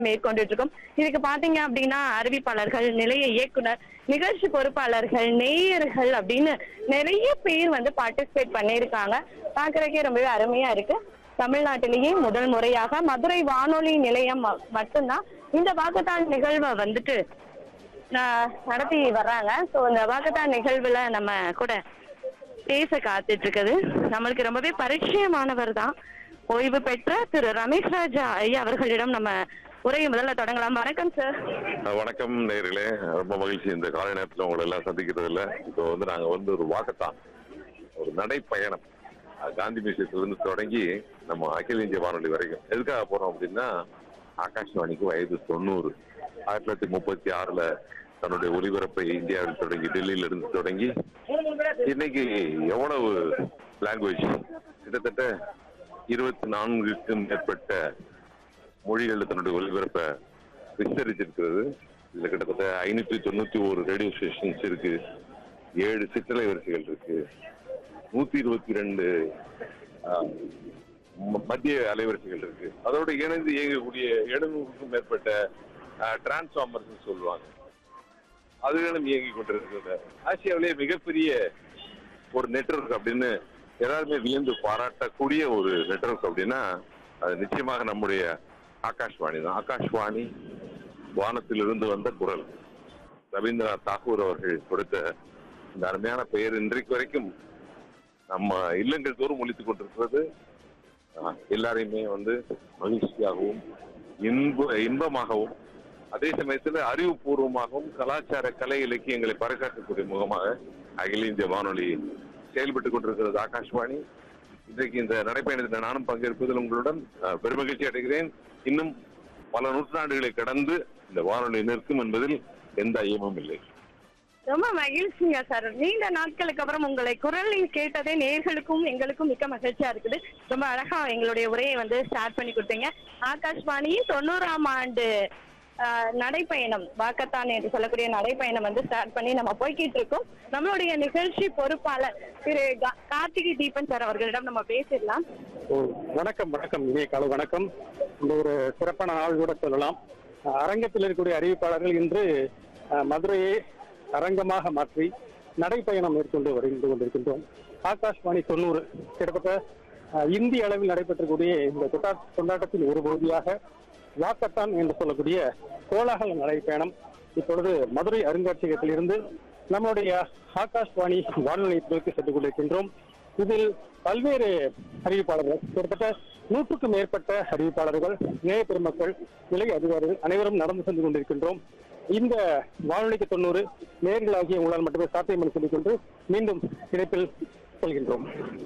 மேற்கொண்டுட்டு இருக்கோம் இதுக்கு பாத்தீங்க அப்படின்னா அறிவிப்பாளர்கள் நிலைய இயக்குனர் நிகழ்ச்சி பொறுப்பாளர்கள் நேயர்கள் அப்படின்னு நிறைய பேர் வந்து பார்ட்டிசிபேட் பண்ணியிருக்காங்க பாக்குறதுக்கே ரொம்பவே அருமையா இருக்கு தமிழ்நாட்டிலேயே முதல் முறையாக மதுரை வானொலி நிலையம் ம- மட்டும்தான் இந்த வாக்கத்தான் நிகழ்வை வந்துட்டு ந- நடத்தி வர்றாங்க ஸோ இந்த வாக்கத்தான் நிகழ்வுல நம்ம கூட பேச காத்துட்டு இருக்குது நம்மளுக்கு ரொம்பவே பரிச்சயமானவர் தான் ஓய்வு பெற்ற திரு ரமேஷ் ராஜா ஐயா அவர்களிடம் நம்ம உரையை முதல்ல தொடங்கலாம் வணக்கம் சார் அஹ் வணக்கம் நேயர்களே ரொம்ப மகிழ்ச்சி இந்த காலை நேரத்தில் உங்களை எல்லாம் சந்திக்கிறதுல இப்போ வந்து நாங்க வந்து ஒரு வாக்கத்தான் ஒரு நடைப்பயணம் அஹ் காந்தி மியூசியத்திலிருந்து தொடங்கி நம்ம அகில இந்திய வானொலி வரைக்கும் எதுக்காக போறோம் அப்படின்னா ஆகாஷ்வாணிக்கு வயது தொண்ணூறு ஆயிரத்தி தொள்ளாயிரத்தி முப்பத்தி ஆறுல தன்னுடைய ஒலிபரப்பை இந்தியாவில் தொடங்கி டெல்லியில இருந்து தொடங்கி இன்னைக்கு எவ்வளவு லாங்குவேஜ் கிட்டத்தட்ட இருபத்தி நான்குக்கும் மேற்பட்ட மொழிகளில் தன்னுடைய ஒலிபரப்பை விஸ்தரிச்சிருக்கிறது இதுல கிட்டத்தட்ட ஐநூத்தி தொண்ணூத்தி ஒரு ரேடியோ ஸ்டேஷன்ஸ் இருக்கு ஏழு சிற்றலை வரிசைகள் இருக்கு நூத்தி இருபத்தி ரெண்டு மத்திய அலைவரிசைகள் இருக்கு அதோட இணைந்து இயங்கக்கூடிய எழுநூறுக்கும் மேற்பட்ட டிரான்ஸ்ஃபார்மர்ஸ் சொல்லுவாங்க அதுகளும் இயங்கி கொண்டிருக்கிறது ஆசியாவிலேயே மிகப்பெரிய ஒரு நெட்வொர்க் அப்படின்னு எல்லாருமே வியந்து பாராட்டக்கூடிய ஒரு நெட்வொர்க் அப்படின்னா அது நிச்சயமாக நம்முடைய ஆகாஷ்வாணி தான் ஆகாஷ்வாணி வானத்திலிருந்து வந்த குரல் ரவீந்திரநாத் தாகூர் அவர்கள் கொடுத்த இந்த அருமையான பெயர் இன்றைக்கு வரைக்கும் நம்ம இல்லங்கள் தோறும் ஒழித்துக் கொண்டிருக்கிறது ஆஹ், எல்லாரையுமே வந்து மகிழ்ச்சியாகவும் இன்ப இன்பமாகவும் அதே சமயத்தில் அறிவுபூர்வமாகவும் கலாச்சார கலை இலக்கியங்களை பறைசாற்றக்கூடிய முகமாக அகில இந்திய வானொலி செயல்பட்டுக் கொண்டிருக்கிறது ஆகாஷ்வாணி இன்றைக்கு இந்த நடைப்பயணத்தில் நானும் பங்கேற்பதில் உங்களுடன் அஹ், பெருமகிழ்ச்சி அடைகிறேன் இன்னும் பல நூற்றாண்டுகளை கடந்து இந்த வானொலி நிற்கும் என்பதில் எந்த ஐயமும் இல்லை ரொம்ப மகிழ்ச்சிங்க சார் நீண்ட நாட்களுக்கு அப்புறம் உங்களை குரலில் கேட்டதே நேர்களுக்கும் எங்களுக்கும் மிக்க மகிழ்ச்சியா இருக்குது ரொம்ப அழகா எங்களுடைய உரையை வந்து ஸ்டார்ட் பண்ணி கொடுத்தீங்க ஆகாஷ்வாணியின் தொண்ணூறாம் ஆண்டு ஆஹ், நடைப்பயணம் வாக்கத்தான் என்று சொல்லக்கூடிய நடைப்பயணம் வந்து ஸ்டார்ட் பண்ணி நம்ம போய்கிட்டு இருக்கோம் நம்மளுடைய நிகழ்ச்சி பொறுப்பாளர் திரு கா- கார்த்திகை தீபன் சார் அவர்களிடம் நம்ம பேசிடலாம் ஓ, வணக்கம் வணக்கம் இனிய காலை வணக்கம் இந்த ஒரு சிறப்பான நாள் கூட சொல்லலாம் அஹ், அரங்கத்தில் இருக்கக்கூடிய அறிவிப்பாளர்கள் இன்று அஹ், மதுரையை அரங்கமாக மாற்றி நடைப்பயணம் மேற்கொண்டு வருகின்ற கொண்டிருக்கின்றோம் ஆகாஷ்வாணி தொண்ணூறு கிட்டத்தட்ட அஹ், இந்திய அளவில் நடைபெற்றக்கூடிய இந்த கொட்டா- கொண்டாட்டத்தின் ஒரு பகுதியாக வாக்கத்தான் என்று சொல்லக்கூடிய கோலாகல நடைப்பயணம் இப்பொழுது மதுரை அருங்காட்சியகத்தில் இருந்து நம்முடைய ஆகாஷ்வாணி வானொலி நிலையத்திற்கு சென்று கொண்டிருக்கின்றோம் இதில் பல்வேறு அறிவிப்பாளர்கள் கிட்டத்தட்ட நூற்றுக்கும் மேற்பட்ட அறிவிப்பாளர்கள் இணைய பெருமக்கள் நிலை அதிகாரிகள் அனைவரும் நடந்து சென்று கொண்டிருக்கின்றோம் இந்த வானொலிக்கு தொண்ணூறு நேர்களாகிய உங்களால் மட்டுமே சாத்தியம் என்று சொல்லிக்கொண்டு மீண்டும் இணைப்பில் செல்கின்றோம்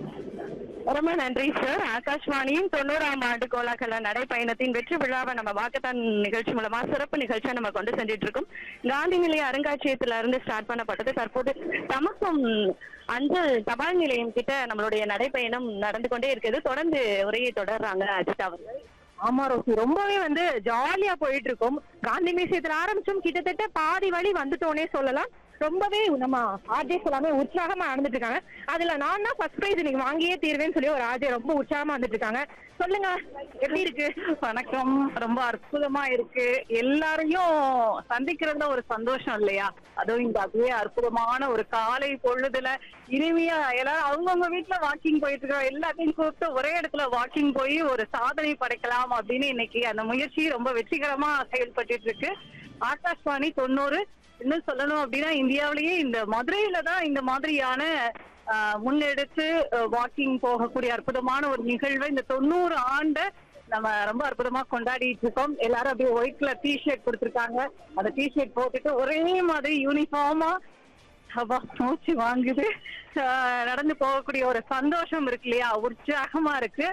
ரொம்ப நன்றி சார் ஆகாஷ்வாணியின் தொண்ணூறாம் ஆண்டு கோலாகல நடைப்பயணத்தின் வெற்றி விழாவை நம்ம வாக்கத்தான் நிகழ்ச்சி மூலமா சிறப்பு நிகழ்ச்சியா நம்ம கொண்டு செஞ்சுட்டு இருக்கோம் காந்தி நிலைய அருங்காட்சியகத்துல இருந்து ஸ்டார்ட் பண்ணப்பட்டது தற்போது தமக்கும் அஞ்சல் தபால் நிலையம் கிட்ட நம்மளுடைய நடைப்பயணம் நடந்து கொண்டே இருக்குது தொடர்ந்து உரையை தொடர்றாங்க அஜித் அவர்கள் ஆமா ரோசி ரொம்பவே வந்து ஜாலியா போயிட்டு இருக்கோம் காந்தி மியூசியத்துல ஆரம்பிச்சோம் கிட்டத்தட்ட பாதி வழி வந்துட்டோனே சொல்லலாம் ரொம்பவே நம்ம ஆர்ஜேஸ் எல்லாமே உற்சாகமா நடந்துட்டு இருக்காங்க அதுல நான் தான் ஃபர்ஸ்ட் பிரைஸ் இன்னைக்கு வாங்கியே தீர்வேன்னு சொல்லி ஒரு ஆர்ஜே ரொம்ப உற்சாகமா வந்துட்டு இருக்காங்க சொல்லுங்க எப்படி இருக்கு வணக்கம் ரொம்ப அற்புதமா இருக்கு எல்லாரையும் சந்திக்கிறதுல ஒரு சந்தோஷம் இல்லையா அதுவும் இந்த அதுவே அற்புதமான ஒரு காலை பொழுதுல இனிமையா எல்லாரும் அவங்கவுங்க வீட்டுல வாக்கிங் போயிட்டு இருக்கோம் எல்லாத்தையும் கூப்பிட்டு ஒரே இடத்துல வாக்கிங் போய் ஒரு சாதனை படைக்கலாம் அப்படின்னு இன்னைக்கு அந்த முயற்சி ரொம்ப வெற்றிகரமா செயல்பட்டு இருக்கு ஆகாஷ்வாணி தொண்ணூறு இன்னும் சொல்லணும் அப்படின்னா இந்தியாவிலேயே இந்த மதுரையில தான் இந்த மாதிரியான ஆஹ், முன்னெடுத்து வாக்கிங் போகக்கூடிய அற்புதமான ஒரு நிகழ்வை இந்த தொண்ணூறு ஆண்ட நம்ம ரொம்ப அற்புதமா கொண்டாடிட்டு இருக்கோம் எல்லாரும் அப்படியே ஒயிட் கலர் டிஷர்ட் கொடுத்துருக்காங்க அந்த டிஷர்ட் போட்டுட்டு ஒரே மாதிரி யூனிஃபார்மா அப்பா மூச்சு வாங்குது ஆஹ், நடந்து போகக்கூடிய ஒரு சந்தோஷம் இருக்கு இல்லையா உற்சாகமா இருக்கு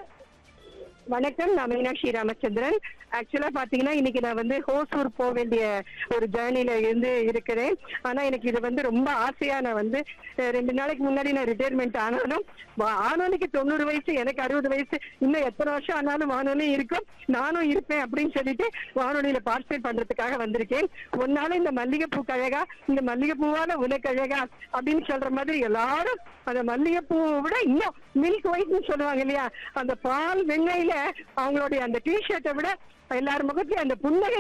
வணக்கம் நான் மீனாட்சி ராமச்சந்திரன் ஆக்சுவலா பாத்தீங்கன்னா இன்னைக்கு நான் வந்து ஹோசூர் போக வேண்டிய ஒரு ஜேர்னில இருந்து இருக்கிறேன் ஆனா எனக்கு இது வந்து ரொம்ப ஆசையா நான் வந்து அஹ், ரெண்டு நாளைக்கு முன்னாடி நான் ரிட்டையர்மெண்ட் ஆனாலும் வா- ஆனோனிக்கு தொண்ணூறு வயசு எனக்கு அறுபது வயசு இன்னும் எத்தனை வருஷம் ஆனாலும் வானொலி இருக்கும் நானும் இருப்பேன் அப்படின்னு சொல்லிட்டு வானொலியில பார்ட்டிசிபேட் பண்றதுக்காக வந்திருக்கேன் ஒன்னால இந்த மல்லிகைப்பூ கழகா இந்த மல்லிகைப்பூவால உனக்கு அழகா அப்படின்னு சொல்ற மாதிரி எல்லாரும் அந்த மல்லிகைப்பூவை விட இன்னும் மில்க் ஒயிட்னு சொல்லுவாங்க இல்லையா அந்த பால் வெண்ணெயில அவங்களுடைய அந்த டிஷர்ட்டை விட எல்லார் முகத்திலும் அந்த புன்னகை